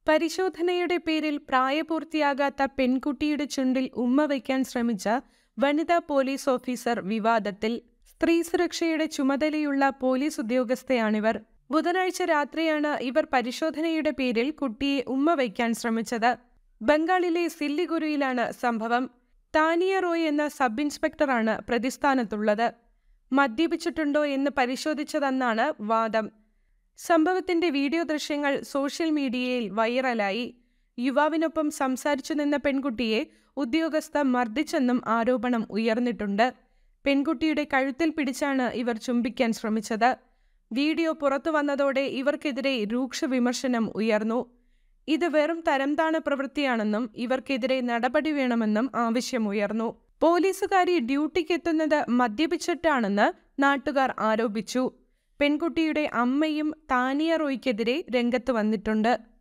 പരിശോധനയുടെ പേരിൽ പ്രായപൂർത്തിയാകാത്ത പെൺകുട്ടിയുടെ ചുണ്ടിൽ ഉമ്മ വയ്ക്കാൻ ശ്രമിച്ച വനിതാ പോലീസ് ഓഫീസർ വിവാദത്തിൽ സ്ത്രീ സുരക്ഷയുടെ ചുമതലയുള്ള പോലീസ് ഉദ്യോഗസ്ഥയാണിവർ ബുധനാഴ്ച രാത്രിയാണ് ഇവർ പരിശോധനയുടെ പേരിൽ കുട്ടിയെ ഉമ്മ വയ്ക്കാൻ ശ്രമിച്ചത് ബംഗാളിലെ സില്ലിഗുരിയിലാണ് സംഭവം താനിയ റോയ് എന്ന സബ് ഇൻസ്പെക്ടറാണ് പ്രതിസ്ഥാനത്തുള്ളത് മദ്യപിച്ചിട്ടുണ്ടോ എന്ന് പരിശോധിച്ചതെന്നാണ് വാദം സംഭവത്തിന്റെ വീഡിയോ ദൃശ്യങ്ങൾ സോഷ്യൽ മീഡിയയിൽ വൈറലായി യുവാവിനൊപ്പം സംസാരിച്ചു നിന്ന പെൺകുട്ടിയെ ഉദ്യോഗസ്ഥ മർദ്ദിച്ചെന്നും ആരോപണം ഉയർന്നിട്ടുണ്ട് പെൺകുട്ടിയുടെ കഴുത്തിൽ പിടിച്ചാണ് ഇവർ ചുംബിക്കാൻ ശ്രമിച്ചത് വീഡിയോ പുറത്തു വന്നതോടെ ഇവർക്കെതിരെ രൂക്ഷ വിമർശനം ഉയർന്നു ഇത് വെറും തരംതാണ പ്രവൃത്തിയാണെന്നും ഇവർക്കെതിരെ നടപടി വേണമെന്നും ആവശ്യമുയർന്നു പോലീസുകാരി ഡ്യൂട്ടിക്കെത്തുന്നത് മദ്യപിച്ചിട്ടാണെന്ന് നാട്ടുകാർ ആരോപിച്ചു പെൺകുട്ടിയുടെ അമ്മയും താനിയ റോയ്ക്കെതിരെ രംഗത്ത് വന്നിട്ടുണ്ട്